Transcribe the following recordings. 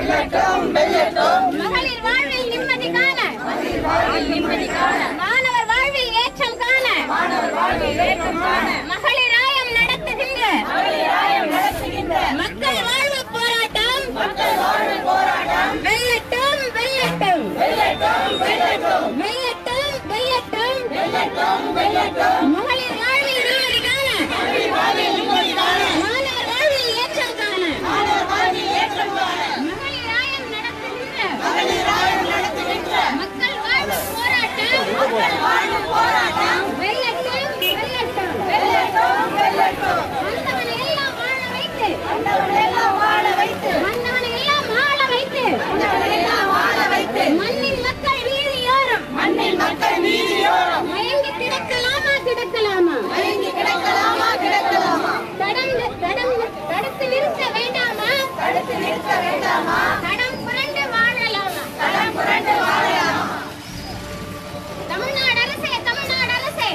மகளிர் வாழ்வில் நிம்மதி காண மாணவர் வாழ்வில் ஏற்றம் காண மகளிராயம் நடத்துகின்ற மக்கள் வாழ்வு போராட்டம் வெல்லட்டும் வெல்லட்டும் வெல்லட்டும் வெல்லட்டும் மகளிர் வாழ்வில் நிம்மதி காண மாணவர் வாழ்வில் ஏற்றம் காண மகளிராயம் நடத்துகின்ற மக்கள் வாழ்வு போராட்டம் வெல்லட்டும் வெல்லட்டும் வந்தவனை எல்லாம் வாழ வைத்து மன்னவனை எல்லாம் வாழ வைத்து மண்ணின் மக்கள் வீதியோரம் மண்ணில் மக்கள் நீதியோரம் மயங்கி கிடக்கலாமா கிடக்கலாமா மயங்கி கிடக்கலாமா கிடக்கலாமா தடந்து தடந்து தடுத்து நிறுத்த வேண்டாமா தடுத்து நிறுத்த வேண்டாமா தடம் புரண்டு வாழலாமா தடம் புரண்டு வாழலாமா தமிழ்நாடு அரசே தமிழ்நாடு அரசே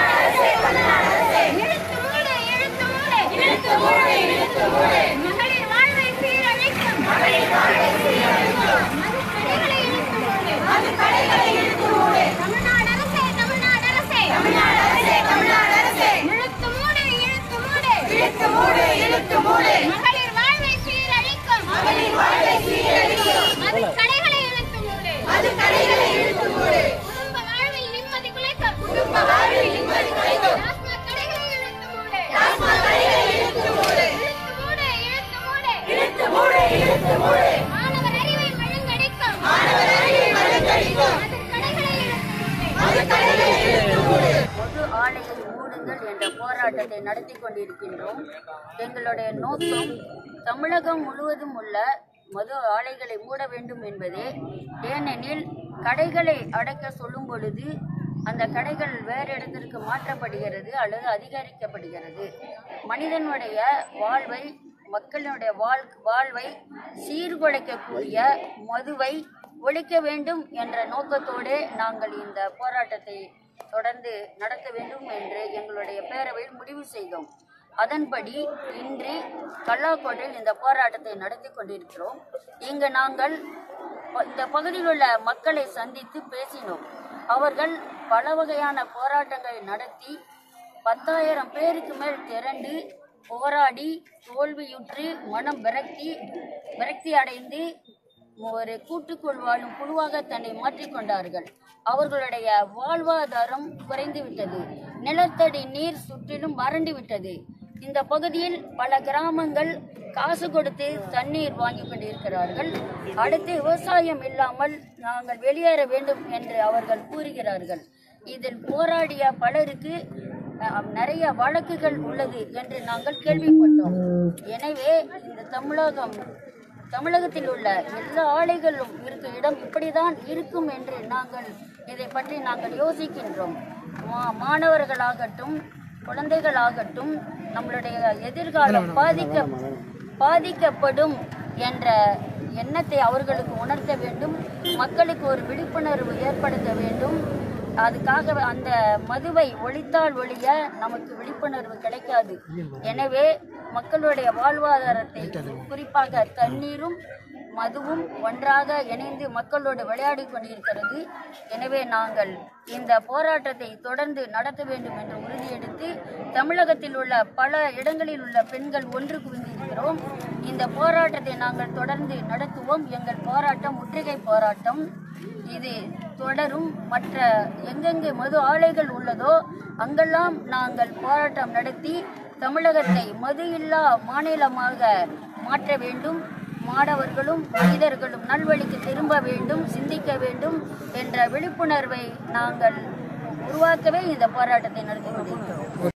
இழுத்து மூடு இழுத்து மூடு இழுத்து மூடு இழுத்து மூடு மகளிர் வாழ்வை சீரழிக்கும் மகளிர் வாழ்வை சீரழிக்கும் மதுக்கடைகளை இழுத்து மூடு அது கடைகளை இழுத்து மூடு தமிழ்நாடு அரசே தமிழ்நாடு அரசே தமிழ்நாடு அரசே தமிழ்நாடு அரசே இழுத்து மூடு இழுத்து மூடு இழுத்து மூடு இழுத்து மூடு மகளிர் வாழ்வை சீரழிக்கும் மகளிர் வாழ்வை சீரழிக்கும் மதுக்கடைகளை இழுத்து மூடு அது கடைகளை இழுத்து மூடு குடும்ப வாழ்வில் நிம்மதி குலைக்கும் குடும்ப வாழ்வில் நிம்மதி குலைக்கும் டாஸ்மாக் கடைகளை இழுத்து மூடு டாஸ்மாக் கடைகளை இழுத்து மூடு இழுத்து மூடு இழுத்து மூடு இழுத்து மூடு இழுத்து மூடு மாணவர் அறிவை மழுங்கடிக்கும் மாணவர் அறிவை மழுங்கடிக்கும் மதுக்கடைகளை இழுத்து மூடு அது கடைகளை இழுத்து மூடு பொது ஆலையை மூடுங்கள் என்ற போராட்டத்தை நடத்தி கொண்டிருக்கின்றோம் எங்களுடைய நோக்கம் தமிழகம் முழுவதும் உள்ள மது ஆலைகளை மூட வேண்டும் என்பதே ஏனெனில் கடைகளை அடைக்க சொல்லும் பொழுது அந்த கடைகள் வேறு இடத்திற்கு மாற்றப்படுகிறது அல்லது அதிகரிக்கப்படுகிறது மனிதனுடைய வாழ்வை மக்களுடைய வாழ் வாழ்வை சீர்குலைக்கக்கூடிய மதுவை ஒழிக்க வேண்டும் என்ற நோக்கத்தோடு நாங்கள் இந்த போராட்டத்தை தொடர்ந்து நடத்த வேண்டும் என்று எங்களுடைய பேரவையில் முடிவு செய்தோம் அதன்படி இன்று கல்லாக்கோட்டையில் இந்த போராட்டத்தை நடத்தி கொண்டிருக்கிறோம் இங்கு நாங்கள் ப- இந்த பகுதியில் உள்ள மக்களை சந்தித்து பேசினோம் அவர்கள் பல வகையான போராட்டங்களை நடத்தி பத்தாயிரம் பேருக்கு மேல் திரண்டு போராடி தோல்வியுற்று மனம் விரக்தி விரக்தி அடைந்து ஒரு கூட்டுக்குள் வாழும் குழுவாக தன்னை மாற்றிக்கொண்டார்கள் அவர்களுடைய வாழ்வாதாரம் குறைந்து விட்டது நிலத்தடி நீர் சுற்றிலும் வறண்டு விட்டது இந்த பகுதியில் பல கிராமங்கள் காசு கொடுத்து தண்ணீர் வாங்கி கொண்டிருக்கிறார்கள் அடுத்து விவசாயம் இல்லாமல் நாங்கள் வெளியேற வேண்டும் என்று அவர்கள் கூறுகிறார்கள் இதில் போராடிய பலருக்கு அஹ், நிறைய வழக்குகள் உள்ளது என்று நாங்கள் கேள்விப்பட்டோம் எனவே இந்த தமிழகம் தமிழகத்தில் உள்ள எல்லா ஆலைகளும் இருக்கும் இடம் இப்படிதான் இருக்கும் என்று நாங்கள் இதை பற்றி நாங்கள் யோசிக்கின்றோம் மா- மாணவர்களாகட்டும் குழந்தைகளாகட்டும் நம்மளுடைய எதிர்காலம் பாதிக்க பாதிக்கப்படும் என்ற எண்ணத்தை அவர்களுக்கு உணர்த்த வேண்டும் மக்களுக்கு ஒரு விழிப்புணர்வு ஏற்படுத்த வேண்டும் அதுக்காக அந்த மதுவை ஒழித்தால் ஒழிய நமக்கு விழிப்புணர்வு கிடைக்காது எனவே மக்களுடைய வாழ்வாதாரத்தை குறிப்பாக தண்ணீரும் மதுவும் ஒன்றாக இணைந்து மக்களோடு விளையாடி கொண்டிருக்கிறது எனவே நாங்கள் இந்த போராட்டத்தை தொடர்ந்து நடத்த வேண்டும் என்று உறுதியெடுத்து தமிழகத்தில் உள்ள பல இடங்களில் உள்ள பெண்கள் ஒன்று குவிந்திருக்கிறோம் இந்த போராட்டத்தை நாங்கள் தொடர்ந்து நடத்துவோம் எங்கள் போராட்டம் முற்றுகை போராட்டம் இது தொடரும் மற்ற எங்கெங்கு மது ஆலைகள் உள்ளதோ அங்கெல்லாம் நாங்கள் போராட்டம் நடத்தி தமிழகத்தை மது இல்லா மாநிலமாக மாற்ற வேண்டும் மாணவர்களும் மனிதர்களும் நல்வழிக்கு திரும்ப வேண்டும் சிந்திக்க வேண்டும் என்ற விழிப்புணர்வை நாங்கள் உருவாக்கவே இந்த போராட்டத்தை நடத்தி கொண்டிருக்கிறோம்